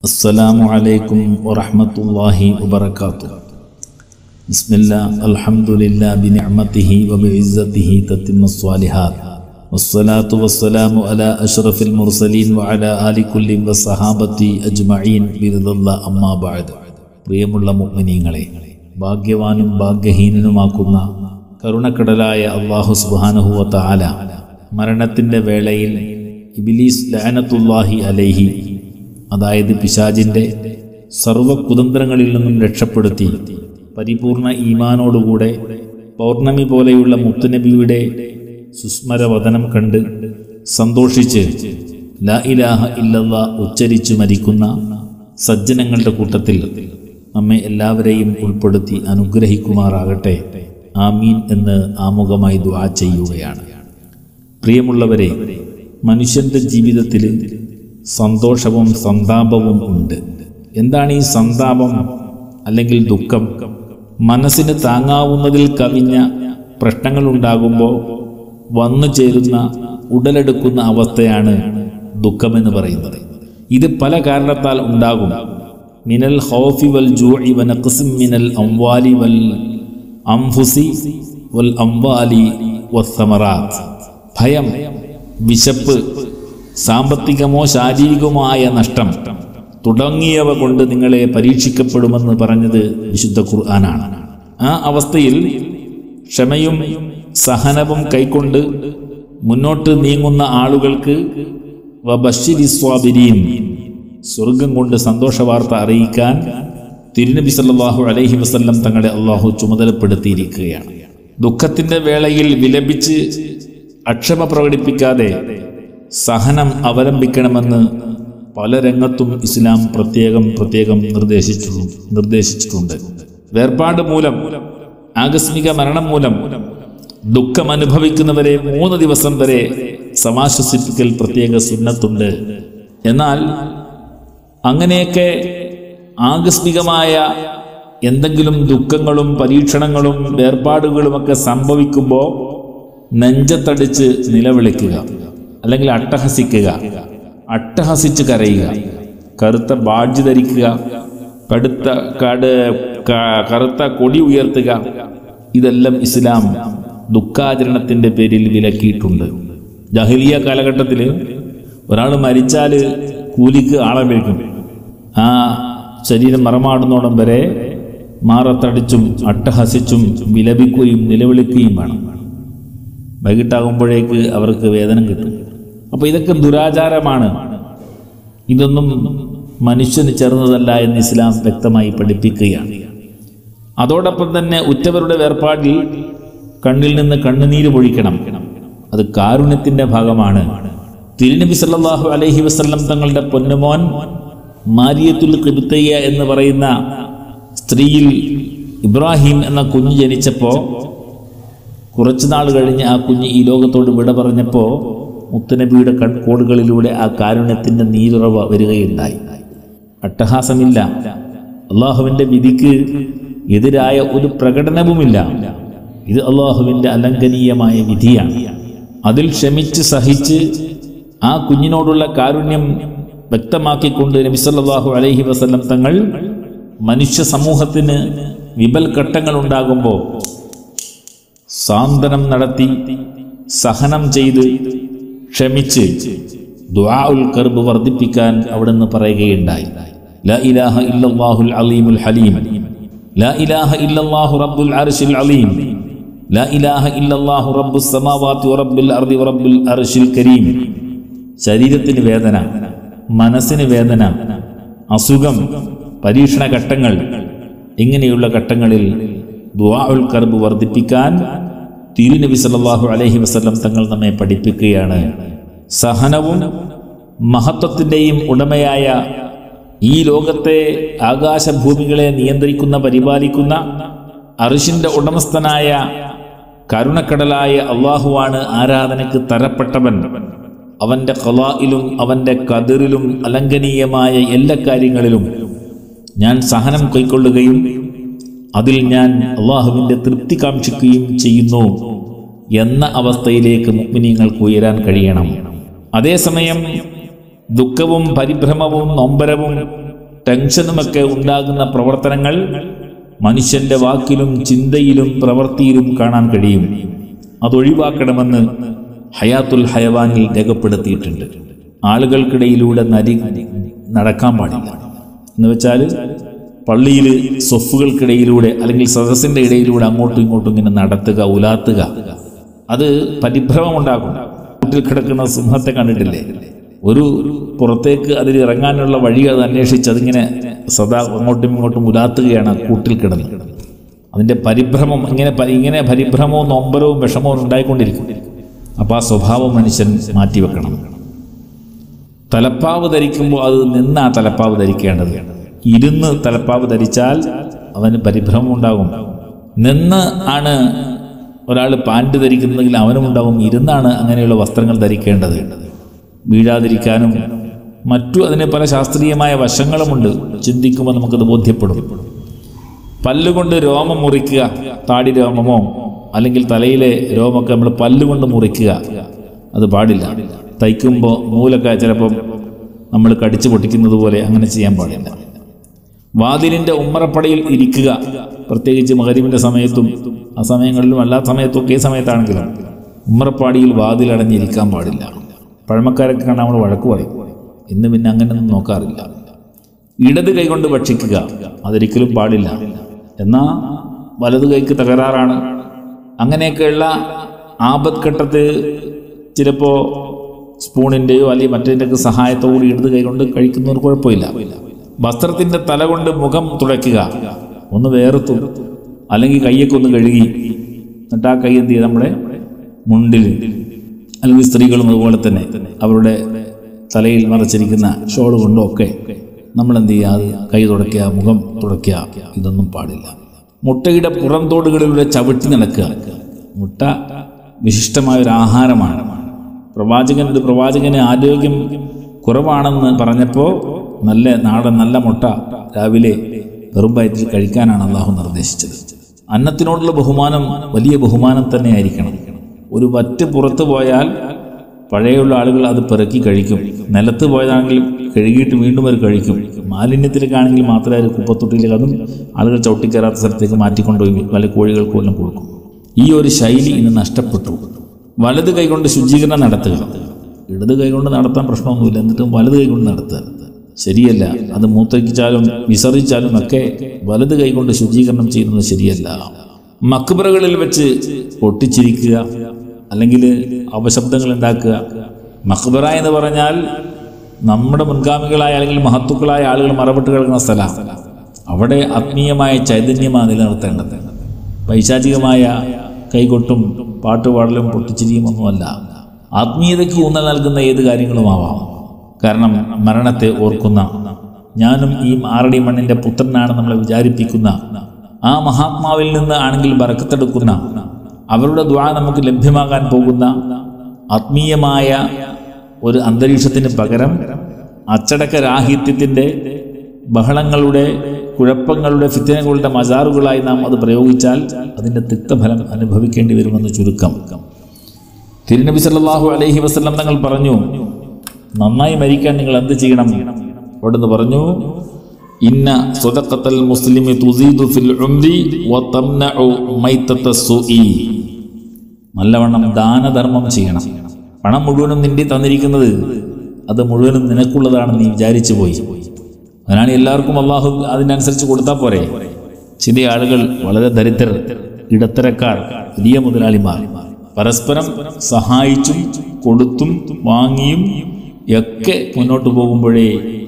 السلام عليكم ورحمة الله وبركاته بسم الله الحمد لله بنعمته وبعزته تتم الصالحات والصلاة والسلام على أشرف المرسلين وعلى آل كل والصحابة أجمعين برضا الله أما بعد പ്രിയമുള്ള മുഅ്മിനീങ്ങളെ ഭാഗ്യവാനും ഭാഗ്യഹീനനുമാക്കുന്ന കരുണക്കടലായ അള്ളാഹു സുബ്ഹാനഹു വ തആല മരണത്തിൻ്റെ വേളയിൽ ഇബിലീസ് ലഅനത്തുല്ലാഹി അലൈഹി അതായത് പിശാജിൻ്റെ സർവ കുതന്ത്രങ്ങളിൽ നിന്നും രക്ഷപ്പെടുത്തി പരിപൂർണ ഈമാനോടുകൂടെ പൗർണമി പോലെയുള്ള മുത്തുനബിയുടെ സുസ്മരവദനം കണ്ട് സന്തോഷിച്ച് ലാ ഇലാഹ ഇല്ലല്ല ഉച്ചരിച്ചു മരിക്കുന്ന സജ്ജനങ്ങളുടെ കൂട്ടത്തിൽ നമ്മെ എല്ലാവരെയും ഉൾപ്പെടുത്തി അനുഗ്രഹിക്കുമാറാകട്ടെ ആമീൻ എന്ന് ആമുഖമായി ദുആ ചെയ്യുകയാണ് പ്രിയമുള്ളവരെ മനുഷ്യന്റെ ജീവിതത്തിൽ സന്തോഷവും സന്താപവും ഉണ്ട് എന്താണ് ഈ സന്താപം അല്ലെങ്കിൽ ദുഃഖം മനസ്സിന് താങ്ങാവുന്നതിൽ കവിഞ്ഞ പ്രശ്നങ്ങൾ ഉണ്ടാകുമ്പോൾ വന്നു ചേരുന്ന ഉടലെടുക്കുന്ന അവസ്ഥയാണ് ദുഃഖമെന്ന് പറയുന്നത് ഇത് പല കാരണത്താൽ ഉണ്ടാകും മിനൽ ഹൗഫി വൽ ജൂഇ വനഖ്സിം മിനൽ അംവാലി വൽ അംഫുസി വൽ അംവാലി വസ്സമറാത്ത് ഭയം വിശപ്പ് സാമ്പത്തികമോ ശാരീരികമോ ആയ നഷ്ടം തുടങ്ങിയവ കൊണ്ട് നിങ്ങളെ പരീക്ഷിക്കപ്പെടുമെന്ന് പറഞ്ഞത് വിശുദ്ധ ഖുർആനാണ് ആ അവസ്ഥയിൽ ക്ഷമയും സഹനവും കൈക്കൊണ്ട് മുന്നോട്ട് നീങ്ങുന്ന ആളുകൾക്ക് വബശ്ശിരി സ്വാബിരീൻ സ്വർഗം കൊണ്ട് സന്തോഷവാർത്ത അറിയിക്കാൻ തിരുനബി സല്ലല്ലാഹു അലൈഹി വസല്ലം തങ്ങളെ അള്ളാഹു ചുമതലപ്പെടുത്തിയിരിക്കുകയാണ് ദുഃഖത്തിന്റെ വേളയിൽ വിലപിച്ച് അക്ഷമ പ്രകടിപ്പിക്കാതെ സഹനം അവലംബിക്കണമെന്ന് പല രംഗത്തും ഇസ്ലാം പ്രത്യേകം പ്രത്യേകം നിർദ്ദേശിച്ചു നിർദ്ദേശിച്ചിട്ടുണ്ട് വേർപാട് മൂലം ആകസ്മിക മരണം മൂലം ദുഃഖം അനുഭവിക്കുന്നവരെ മൂന്ന് ദിവസം വരെ സമാശ്വസിപ്പിക്കൽ പ്രത്യേക സുന്നത്തുണ്ട് എന്നാൽ അങ്ങനെയൊക്കെ ആകസ്മികമായ എന്തെങ്കിലും ദുഃഖങ്ങളും പരീക്ഷണങ്ങളും വേർപാടുകളുമൊക്കെ സംഭവിക്കുമ്പോൾ നെഞ്ചത്തടിച്ച് നിലവിളിക്കുക അല്ലെങ്കിൽ അട്ടഹസിക്കുക അട്ടഹസിച്ച് കരയുക കറുത്ത ബാഡ്ജ് ധരിക്കുക കടുത്ത കട് ക- കറുത്ത കൊടി ഉയർത്തുക ഇതെല്ലാം ഇസ്ലാം ദുഃഖാചരണത്തിന്റെ പേരിൽ വിലക്കിയിട്ടുണ്ട് ജഹലിയ കാലഘട്ടത്തിൽ ഒരാൾ മരിച്ചാൽ കൂലിക്ക് ആളെ വിളിക്കും ആ ശരീരം മറമാടുന്നോടം വരെ മാറത്തടിച്ചും അട്ടഹസിച്ചും വിലപിക്കുകയും നിലവിളിക്കുകയും വേണം വൈകിട്ടാകുമ്പോഴേക്ക് അവർക്ക് വേതനം കിട്ടും അപ്പോൾ ഇതൊക്കെ ദുരാചാരമാണ് ഇതൊന്നും മനുഷ്യന് ചേർന്നതല്ല എന്ന് ഇസ്ലാം വ്യക്തമായി പഠിപ്പിക്കുകയാണ് അതോടൊപ്പം തന്നെ ഉറ്റവരുടെ വേർപാടിൽ കണ്ണിൽ നിന്ന് കണ്ണുനീര് പൊഴിക്കണം അത് കാരുണ്യത്തിന്റെ ഭാഗമാണ് തിരുനബി സല്ലല്ലാഹു അലൈഹി വസല്ലം തങ്ങളുടെ പൊന്നുമോൻ മാരിയത്തുൽ കിബിത്തയ്യ എന്ന് പറയുന്ന സ്ത്രീയിൽ ഇബ്രാഹിം എന്ന കുഞ്ഞ് ജനിച്ചപ്പോൾ കുറച്ചു നാൾ കഴിഞ്ഞ് ആ കുഞ്ഞ് ഈ ലോകത്തോട് വിട പറഞ്ഞപ്പോൾ മുത്തനബിയുടെ കൺകോടുകളിലൂടെ ആ കാരുണ്യത്തിൻ്റെ നീരുറവ വരികയുണ്ടായി അട്ടഹാസമില്ല അള്ളാഹുവിൻ്റെ വിധിക്ക് എതിരായ ഒരു പ്രകടനവുമില്ല ഇത് അള്ളാഹുവിൻ്റെ അലംഘനീയമായ വിധിയാണ് അതിൽ ക്ഷമിച്ച് സഹിച്ച് ആ കുഞ്ഞിനോടുള്ള കാരുണ്യം വ്യക്തമാക്കിക്കൊണ്ട് നബി സല്ലല്ലാഹു അലൈഹി വസല്ലം തങ്ങൾ മനുഷ്യ സമൂഹത്തിന് വിപൽ ഘട്ടങ്ങൾ ഉണ്ടാകുമ്പോൾ സാന്ത്വനം നടത്തി സഹനം ചെയ്ത് ക്ഷമിച്ച് ദുആഉൽ കർബ് വർദ്ധിപ്പിക്കാൻ അവിടുന്ന് പറയുകയുണ്ടായി ലാ ഇലാഹ ഇല്ലല്ലാഹുൽ അലീമുൽ ഹലീം ലാ ഇലാഹ ഇല്ലല്ലാഹു റബ്ബുൽ അർശിൽ അലീം ലാ ഇലാഹ ഇല്ലല്ലാഹു റബ്ബുസ് സമാവാതി വറബ്ബുൽ അർദി വറബ്ബുൽ അർശിൽ കരീം ശരീരത്തിന് വേദന മനസ്സിന് വേദന അസുഖം പരീക്ഷണ ഘട്ടങ്ങൾ ഇങ്ങനെയുള്ള ഘട്ടങ്ങളിൽ ദുആഉൽ കർബ് വർദ്ധിപ്പിക്കാൻ തിരുനബി സല്ലല്ലാഹു അലൈഹി വസല്ലം തങ്ങൾ നമ്മെ പഠിപ്പിക്കുകയാണ് സഹനവും മഹത്വത്തിൻ്റെയും ഉടമയായ ഈ ലോകത്തെ ആകാശഭൂമികളെ നിയന്ത്രിക്കുന്ന പരിപാലിക്കുന്ന അറിഷിന്റെ ഉടമസ്ഥനായ കരുണക്കടലായ അള്ളാഹുവാണ് ആരാധനയ്ക്ക് തരപ്പെട്ടവൻ അവന്റെ കലായിലും അവന്റെ കതിറിലും അലംഘനീയമായ എല്ലാ കാര്യങ്ങളിലും ഞാൻ സഹനം കൈക്കൊള്ളുകയും അതിൽ ഞാൻ അള്ളാഹുവിൻ്റെ തൃപ്തി കാക്ഷിക്കുകയും ചെയ്യുന്നു എന്ന അവസ്ഥയിലേക്ക് മുഗ്മിനീങ്ങൾക്ക് ഉയരാൻ കഴിയണം അതേസമയം ദുഃഖവും പരിഭ്രമവും നൊമ്പരവും ടെൻഷനുമൊക്കെ ഉണ്ടാകുന്ന പ്രവർത്തനങ്ങൾ മനുഷ്യന്റെ വാക്കിലും ചിന്തയിലും പ്രവൃത്തിയിലും കാണാൻ കഴിയും അതൊഴിവാക്കണമെന്ന് ഹയാത്തുൽ ഹയവാനിൽ രേഖപ്പെടുത്തിയിട്ടുണ്ട് ആളുകൾക്കിടയിലൂടെ നരി നടക്കാൻ പാടില്ല എന്ന് വെച്ചാൽ പള്ളിയിൽ സൊഫുകൾക്കിടയിലൂടെ അല്ലെങ്കിൽ സദസ്സിന്റെ ഇടയിലൂടെ അങ്ങോട്ടും ഇങ്ങോട്ടും ഇങ്ങനെ നടത്തുക ഉലാത്തുക അത് പരിഭ്രമം ഉണ്ടാക്കും കൂട്ടിൽ കിടക്കുന്ന സിംഹത്തെ കണ്ടിട്ടില്ലേ ഒരു പുറത്തേക്ക് അതിൽ ഇറങ്ങാനുള്ള വഴി അത് അന്വേഷിച്ച് അതിങ്ങനെ സദാ അങ്ങോട്ടും ഇങ്ങോട്ടും ഉലാത്തുകയാണ് ആ കൂട്ടിൽ കിടന്ന് അതിൻ്റെ പരിഭ്രമം ഇങ്ങനെ പ- ഇങ്ങനെ പരിഭ്രമവും നൊമ്പരവും വിഷമവും ഉണ്ടായിക്കൊണ്ടിരിക്കും അപ്പോൾ ആ സ്വഭാവം മനുഷ്യൻ മാറ്റിവെക്കണം തലപ്പാവ് ധരിക്കുമ്പോൾ അത് നിന്നാ തലപ്പാവ് ധരിക്കേണ്ടത് ഇരുന്ന് തലപ്പാവ് ധരിച്ചാൽ അവന് പരിഭ്രമം ഉണ്ടാകും നിന്ന് ആണ് ഒരാൾ പാൻറ് ധരിക്കുന്നതെങ്കിൽ അവനും ഉണ്ടാകും ഇരുന്നാണ് അങ്ങനെയുള്ള വസ്ത്രങ്ങൾ ധരിക്കേണ്ടത് വീഴാതിരിക്കാനും മറ്റു അതിന് പല ശാസ്ത്രീയമായ വശങ്ങളുമുണ്ട് ചിന്തിക്കുമ്പോൾ നമുക്കത് ബോധ്യപ്പെടും പല്ലുകൊണ്ട് രോമം മുറിക്കുക താടി രോമമോ അല്ലെങ്കിൽ തലയിലെ രോമൊക്കെ നമ്മൾ പല്ലുകൊണ്ട് മുറിക്കുക അത് പാടില്ല തയ്ക്കുമ്പോൾ നൂലൊക്കെ ചിലപ്പം നമ്മൾ കടിച്ചു പൊട്ടിക്കുന്നത് പോലെ അങ്ങനെ ചെയ്യാൻ പാടില്ല വാതിലിൻ്റെ ഉമ്മറപ്പടയിൽ ഇരിക്കുക പ്രത്യേകിച്ച് മകരിവിൻ്റെ സമയത്തും ആ സമയങ്ങളിലും അല്ലാത്ത സമയത്തും ഒക്കെ ഈ സമയത്താണെങ്കിലും ഉമ്മറപ്പാടിയിൽ വാതിലടഞ്ഞിരിക്കാൻ പാടില്ല പഴമക്കാരൊക്കെ കാണാൻ നമ്മൾ വഴക്ക് പറയും ഇന്ന് പിന്നെ അങ്ങനെയൊന്നും നോക്കാറില്ല ഇടത് കൈകൊണ്ട് ഭക്ഷിക്കുക അതൊരിക്കലും പാടില്ല എന്നാൽ വലത് കൈക്ക് തകരാറാണ് അങ്ങനെയൊക്കെയുള്ള ആപത്ഘട്ടത്ത് ചിലപ്പോൾ സ്പൂണിൻ്റെയോ അല്ലെങ്കിൽ മറ്റേതിൻ്റെയൊക്കെ സഹായത്തോട് ഇടത് കൈകൊണ്ട് കഴിക്കുന്നവർ കുഴപ്പമില്ല വസ്ത്രത്തിൻ്റെ തല കൊണ്ട് മുഖം തുടയ്ക്കുക ഒന്ന് വേർത്തും അല്ലെങ്കിൽ കയ്യൊക്കെ ഒന്ന് കഴുകി എന്നിട്ട് ആ കൈ എന്ത് ചെയ്യുക നമ്മുടെ മുണ്ടിൽ അല്ലെങ്കിൽ സ്ത്രീകളും അതുപോലെ തന്നെ അവരുടെ തലയിൽ മറച്ചിരിക്കുന്ന ഷോൾ കൊണ്ടോ ഒക്കെ നമ്മൾ എന്ത് ചെയ്യുക അത് കൈ തുടയ്ക്കുക മുഖം തുടയ്ക്കുക ഇതൊന്നും പാടില്ല മുട്ടയുടെ പുറം തോടുകളിലൂടെ ചവിട്ടി നടക്കുക മുട്ട വിശിഷ്ടമായ ഒരു ആഹാരമാണ് പ്രവാചകൻ ഒരു പ്രവാചകന് ആരോഗ്യം കുറവാണെന്ന് പറഞ്ഞപ്പോൾ നല്ല നാടൻ നല്ല മുട്ട രാവിലെ വെറും വയറ്റിൽ കഴിക്കാനാണ് അള്ളാഹു നിർദ്ദേശിച്ചത് അന്നത്തിനോടുള്ള ബഹുമാനം വലിയ ബഹുമാനം തന്നെയായിരിക്കണം ഒരു വറ്റ് പുറത്തു പോയാൽ പഴയുള്ള ആളുകൾ അത് പിറക്കി കഴിക്കും നിലത്ത് പോയതാണെങ്കിൽ കഴുകിയിട്ട് വീണ്ടും അത് കഴിക്കും മാലിന്യത്തിലേക്കാണെങ്കിൽ മാത്രമേ അത് കുപ്പത്തൊട്ടിയിലേക്ക് അതും ആളുകൾ ചവിട്ടിക്കയറാത്ത സ്ഥലത്തേക്ക് മാറ്റിക്കൊണ്ടുപോയി വല്ല കോഴികൾക്കും എല്ലാം കൊടുക്കും ഈ ഒരു ശൈലി ഇന്ന് നഷ്ടപ്പെട്ടു വലത് കൈകൊണ്ട് ശുചീകരണം നടത്തുക ഇടത് കൈകൊണ്ട് നടത്താൻ പ്രശ്നമൊന്നുമില്ല എന്നിട്ടും വലത് കൈകൊണ്ട് നടത്തുക ശരിയല്ല അത് മൂത്രയ്ക്കിച്ചാലും വിസർജിച്ചാലും ഒക്കെ വലത് കൈകൊണ്ട് ശുചീകരണം ചെയ്യുന്നത് ശരിയല്ല മക്ബറകളിൽ വെച്ച് പൊട്ടിച്ചിരിക്കുക അല്ലെങ്കിൽ അപശബ്ദങ്ങൾ ഉണ്ടാക്കുക മക്ബറ എന്ന് പറഞ്ഞാൽ നമ്മുടെ മുൻഗാമികളായ അല്ലെങ്കിൽ മഹത്തുക്കളായ ആളുകൾ മറപ്പെട്ട് കിടക്കുന്ന സ്ഥലമാണ് അവിടെ ആത്മീയമായ ചൈതന്യമാണ് നിലനിർത്തേണ്ടത് പൈശാചികമായ കൈകൊട്ടും പാട്ടുപാടലും പൊട്ടിച്ചിരിയും ഒന്നുമല്ല ആത്മീയതയ്ക്ക് ഊന്നൽ നൽകുന്ന ഏത് കാര്യങ്ങളുമാവാം കാരണം മരണത്തെ ഓർക്കുന്ന ഞാനും ഈ ആറടി മണ്ണിന്റെ പുത്രനാണ് നമ്മളെ വിചാരിപ്പിക്കുന്ന ആ മഹാത്മാവിൽ നിന്ന് ആണെങ്കിൽ ബറക്കത്തെടുക്കുന്ന അവരുടെ ദ്വാ നമുക്ക് ലഭ്യമാകാൻ പോകുന്ന ആത്മീയമായ ഒരു അന്തരീക്ഷത്തിന് പകരം അച്ചടക്ക രാഹിത്യത്തിൻ്റെ ബഹളങ്ങളുടെ കുഴപ്പങ്ങളുടെ ഫിത്തനകളുടെ മജാറുകളായി നാം അത് പ്രയോഗിച്ചാൽ അതിൻ്റെ തിക്തഫലം അനുഭവിക്കേണ്ടി വരുമെന്ന് ചുരുക്കം തിരുനബി സല്ലല്ലാഹു അലൈഹി വസല്ലം തങ്ങൾ പറഞ്ഞു നന്നായി മരിക്കാൻ നിങ്ങൾ എന്ത് ചെയ്യണം അവിടുന്ന് പറഞ്ഞു ഇന്ന സ്വതക്കത്തൽ മുസ്ലിമി തുസീദു ഫിൽ ഉംരി വതംനഉ മൈത്തത്ത സുഇ നല്ലവണ്ണം ദാനധർമ്മം ചെയ്യണം പണം മുഴുവനും നിന്റെ തന്നിരിക്കുന്നത് അത് മുഴുവനും നിനക്കുള്ളതാണെന്ന് നീ വിചാരിച്ചു പോയി അതിനാണ് എല്ലാവർക്കും അള്ളാഹു അതിനനുസരിച്ച് കൊടുത്താൽ പോരെ ചില ആളുകൾ വളരെ ദരിദ്രർ ഇടത്തരക്കാർ വലിയ മുതലാളിമാർ പരസ്പരം സഹായിച്ചും കൊടുത്തും വാങ്ങിയും ഒക്കെ മുന്നോട്ട് പോകുമ്പോഴേ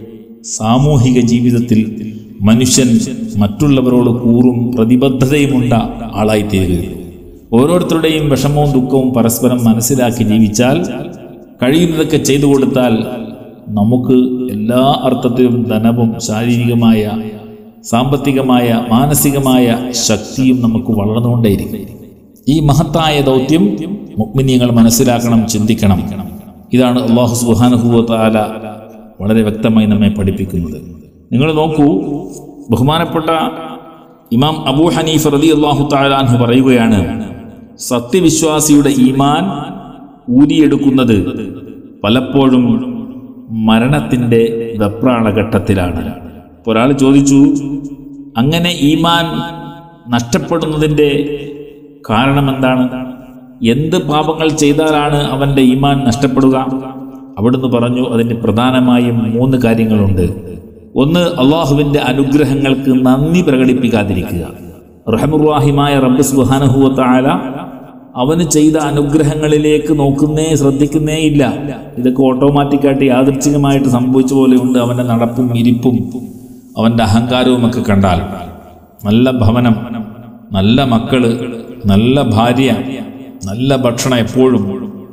സാമൂഹിക ജീവിതത്തിൽ മനുഷ്യൻ മറ്റുള്ളവരോട് കൂറും പ്രതിബദ്ധതയുമുണ്ട ആളായിത്തീരുകയുള്ളൂ ഓരോരുത്തരുടെയും വിഷമവും ദുഃഖവും പരസ്പരം മനസ്സിലാക്കി ജീവിച്ചാൽ കഴിയുന്നതൊക്കെ ചെയ്തു കൊടുത്താൽ നമുക്ക് എല്ലാ അർത്ഥത്തിലും ധനവും ശാരീരികമായ സാമ്പത്തികമായ മാനസികമായ ശക്തിയും നമുക്ക് വളർന്നുകൊണ്ടേയിരിക്കും ഈ മഹത്തായ ദൗത്യം മുഗ്മിനിയങ്ങൾ മനസ്സിലാക്കണം ചിന്തിക്കണം ഇതാണ് അള്ളാഹു സുഹാനുഭൂത്താല വളരെ വ്യക്തമായി നമ്മെ പഠിപ്പിക്കുന്നത് നിങ്ങൾ നോക്കൂ ബഹുമാനപ്പെട്ട ഇമാം അബൂ ഹനീഫ് റലി അള്ളാഹു താലാൻഹു പറയുകയാണ് സത്യവിശ്വാസിയുടെ ഈമാൻ ഊരിയെടുക്കുന്നത് പലപ്പോഴും മരണത്തിൻ്റെ വെപ്രാളഘട്ടത്തിലാണ് അപ്പോൾ ഒരാൾ ചോദിച്ചു അങ്ങനെ ഈമാൻ നഷ്ടപ്പെടുന്നതിൻ്റെ കാരണം എന്താണ് എന്ത് പാപങ്ങൾ ചെയ്താലാണ് അവൻ്റെ ഈമാൻ നഷ്ടപ്പെടുക അവിടുന്ന് പറഞ്ഞു അതിന് പ്രധാനമായും മൂന്ന് കാര്യങ്ങളുണ്ട് ഒന്ന് അള്ളാഹുവിൻ്റെ അനുഗ്രഹങ്ങൾക്ക് നന്ദി പ്രകടിപ്പിക്കാതിരിക്കുക റഹമുറാഹിമായ റബ്ബ് സുഹാനഹുവത്തായ അവന് ചെയ്ത അനുഗ്രഹങ്ങളിലേക്ക് നോക്കുന്നേ ശ്രദ്ധിക്കുന്നേ ഇല്ല ഇതൊക്കെ ഓട്ടോമാറ്റിക്കായിട്ട് യാദൃച്ഛികമായിട്ട് സംഭവിച്ച പോലെയുണ്ട് അവൻ്റെ നടപ്പും ഇരിപ്പും അവൻ്റെ അഹങ്കാരവും ഒക്കെ കണ്ടാൽ നല്ല ഭവനം നല്ല മക്കള് നല്ല ഭാര്യ നല്ല ഭക്ഷണം എപ്പോഴും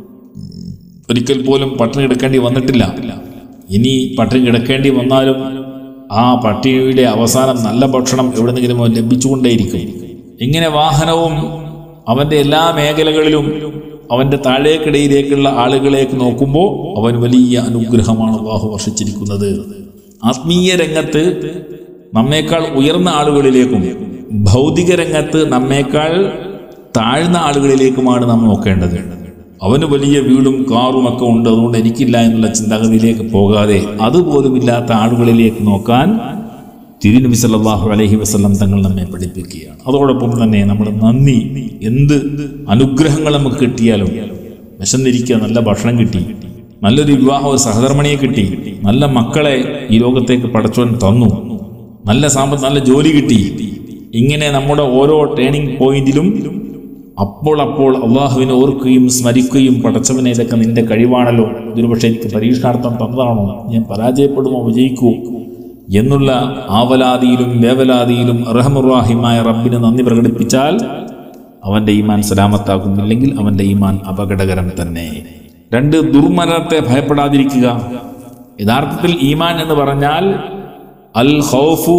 ഒരിക്കൽ പോലും പട്ടിണി കിടക്കേണ്ടി വന്നിട്ടില്ല ഇനി പട്ടിണി കിടക്കേണ്ടി വന്നാലും ആ പട്ടിണിയുടെ അവസാനം നല്ല ഭക്ഷണം എവിടെന്നെങ്കിലും അവൻ ലഭിച്ചുകൊണ്ടേയിരിക്കും ഇങ്ങനെ വാഹനവും അവൻ്റെ എല്ലാ മേഖലകളിലും അവൻ്റെ താഴേക്കിടയിലേക്കുള്ള ആളുകളേക്ക് നോക്കുമ്പോൾ അവൻ വലിയ അനുഗ്രഹമാണ് അള്ളാഹു വർഷിച്ചിരിക്കുന്നത് ആത്മീയ രംഗത്ത് നമ്മേക്കാൾ ഉയർന്ന ആളുകളിലേക്കും ഭൗതിക രംഗത്ത് നമ്മേക്കാൾ താഴ്ന്ന ആളുകളിലേക്കുമാണ് നാം നോക്കേണ്ടത് അവന് വലിയ വീടും കാറും ഒക്കെ ഉണ്ട് അതുകൊണ്ട് എനിക്കില്ല എന്നുള്ള ചിന്താഗതിയിലേക്ക് പോകാതെ അതുപോലും ഇല്ലാത്ത ആളുകളിലേക്ക് നോക്കാൻ തിരുനബി സല്ലല്ലാഹു അലൈഹി വസല്ലം തങ്ങൾ നമ്മെ പഠിപ്പിക്കുകയാണ് അതോടൊപ്പം തന്നെ നമ്മൾ നന്ദി എന്ത് അനുഗ്രഹങ്ങൾ നമുക്ക് കിട്ടിയാലും വിശന്നിരിക്കുക നല്ല ഭക്ഷണം കിട്ടി നല്ലൊരു വിവാഹം ഒരു സഹധർമ്മിണിയെ കിട്ടി നല്ല മക്കളെ ഈ ലോകത്തേക്ക് പടച്ചോൻ തന്നു നല്ല സാമ്പത്ത് നല്ല ജോലി കിട്ടി ഇങ്ങനെ നമ്മുടെ ഓരോ ടേണിംഗ് പോയിന്റിലും അപ്പോൾ അപ്പോൾ അള്ളാഹുവിനെ ഓർക്കുകയും സ്മരിക്കുകയും പടച്ചവനെ ഇതൊക്കെ നിന്റെ കഴിവാണല്ലോ ഇതൊരു പക്ഷേ എനിക്ക് പരീക്ഷണാർത്ഥം തന്നതാണോ ഞാൻ പരാജയപ്പെടുമോ വിജയിക്കുമോ എന്നുള്ള ആവലാതിയിലും വേവലാതിയിലും അർഹമുറാഹിമായ റബ്ബിന് നന്ദി പ്രകടിപ്പിച്ചാൽ അവന്റെ ഈമാൻ സലാമത്താകുന്നില്ലെങ്കിൽ അവന്റെ ഈമാൻ അപകടകരം തന്നെ രണ്ട് ദുർമരണത്തെ ഭയപ്പെടാതിരിക്കുക യഥാർത്ഥത്തിൽ ഈമാൻ എന്ന് പറഞ്ഞാൽ അൽ ഖൗഫു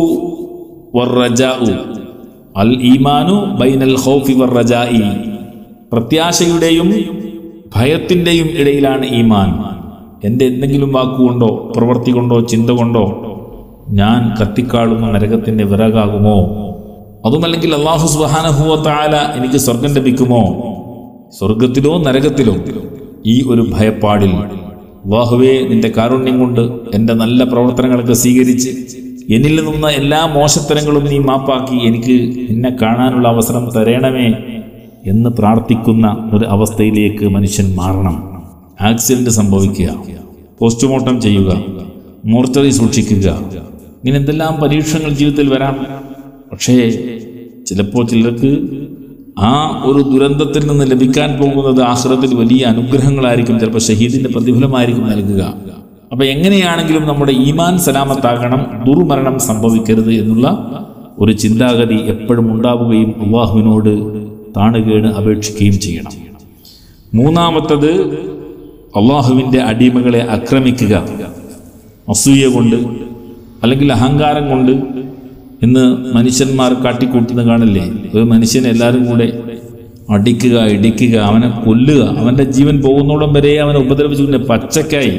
വർറജാഉ അൽ ഈമാനു ബൈനൽ ഖൗഫി വർറജാഇ പ്രത്യാശയുടെയും ഭയത്തിൻ്റെയും ഇടയിലാണ് ഈമാൻ എൻ്റെ എന്തെങ്കിലും വാക്കുകൊണ്ടോ പ്രവൃത്തി കൊണ്ടോ ചിന്ത കൊണ്ടോ ഞാൻ കത്തിക്കാളുന്ന നരകത്തിൻ്റെ വിറകാകുമോ അതുമല്ലെങ്കിൽ അള്ളാഹു സുബാനഹുവത്താല എനിക്ക് സ്വർഗം ലഭിക്കുമോ സ്വർഗത്തിലോ നരകത്തിലോ ഈ ഒരു ഭയപ്പാടിൽ അള്ളാഹുവേ നിന്റെ കാരുണ്യം കൊണ്ട് എൻ്റെ നല്ല പ്രവർത്തനങ്ങളൊക്കെ സ്വീകരിച്ച് എന്നിൽ നിന്ന എല്ലാ മോശത്തരങ്ങളും നീ മാപ്പാക്കി എനിക്ക് നിന്നെ കാണാനുള്ള അവസരം തരണമേ എന്ന് പ്രാർത്ഥിക്കുന്ന ഒരു അവസ്ഥയിലേക്ക് മനുഷ്യൻ മാറണം ആക്സിഡന്റ് സംഭവിക്കുക പോസ്റ്റ്മോർട്ടം ചെയ്യുക മോർച്ചറി സൂക്ഷിക്കുക ഇങ്ങനെ എന്തെല്ലാം പരീക്ഷണങ്ങൾ ജീവിതത്തിൽ വരാം പക്ഷേ ചിലപ്പോൾ ചിലർക്ക് ആ ഒരു ദുരന്തത്തിൽ നിന്ന് ലഭിക്കാൻ പോകുന്നത് ആശ്രത്തിൽ വലിയ അനുഗ്രഹങ്ങളായിരിക്കും ചിലപ്പോൾ ഷഹീദിന്റെ പ്രതിഫലമായിരിക്കും നൽകുക അപ്പൊ എങ്ങനെയാണെങ്കിലും നമ്മുടെ ഈമാൻ സലാമത്താകണം ദുർമരണം സംഭവിക്കരുത് എന്നുള്ള ഒരു ചിന്താഗതി എപ്പോഴും ഉണ്ടാവുകയും അള്ളാഹുവിനോട് താണുകേണ് അപേക്ഷിക്കുകയും ചെയ്യണം മൂന്നാമത്തത് അള്ളാഹുവിൻ്റെ അടിമകളെ ആക്രമിക്കുക അസൂയ കൊണ്ട് അല്ലെങ്കിൽ അഹങ്കാരം കൊണ്ട് ഇന്ന് മനുഷ്യന്മാർ കാട്ടിക്കൂട്ടുന്ന കാണില്ലേ ഒരു മനുഷ്യനെ എല്ലാവരും കൂടെ അടിക്കുക ഇടിക്കുക അവനെ കൊല്ലുക അവൻ്റെ ജീവൻ പോകുന്നോളം വരെ അവനെ ഉപദ്രവിച്ചുകൊണ്ട് പച്ചക്കായി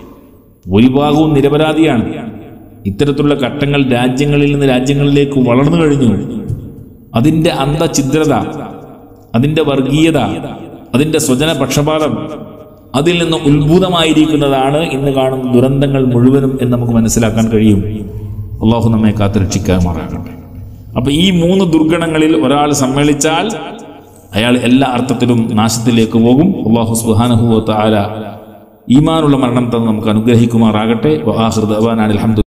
ഭൂരിഭാഗവും നിരപരാധിയാണ് ഇത്തരത്തിലുള്ള ഘട്ടങ്ങൾ രാജ്യങ്ങളിൽ നിന്ന് രാജ്യങ്ങളിലേക്ക് വളർന്നു കഴിഞ്ഞു അതിൻ്റെ അന്തഛിദ്രത അതിൻ്റെ വർഗീയത അതിൻ്റെ സ്വജന പക്ഷപാതം അതിൽ നിന്ന് ഉത്ഭൂതമായിരിക്കുന്നതാണ് ഇന്ന് കാണുന്ന ദുരന്തങ്ങൾ മുഴുവനും എന്ന് നമുക്ക് മനസ്സിലാക്കാൻ കഴിയും അള്ളാഹു നമ്മെ കാത്തുരക്ഷിക്കാമാറാകട്ടെ അപ്പൊ ഈ മൂന്ന് ദുർഗണങ്ങളിൽ ഒരാൾ സമ്മേളിച്ചാൽ അയാൾ എല്ലാ അർത്ഥത്തിലും നാശത്തിലേക്ക് പോകും അള്ളാഹു സുഹാനഹുവ താല ഈമാനുള്ള മരണം തന്ന് നമുക്ക് അനുഗ്രഹിക്കുമാറാകട്ടെ അലഹമ്മദ്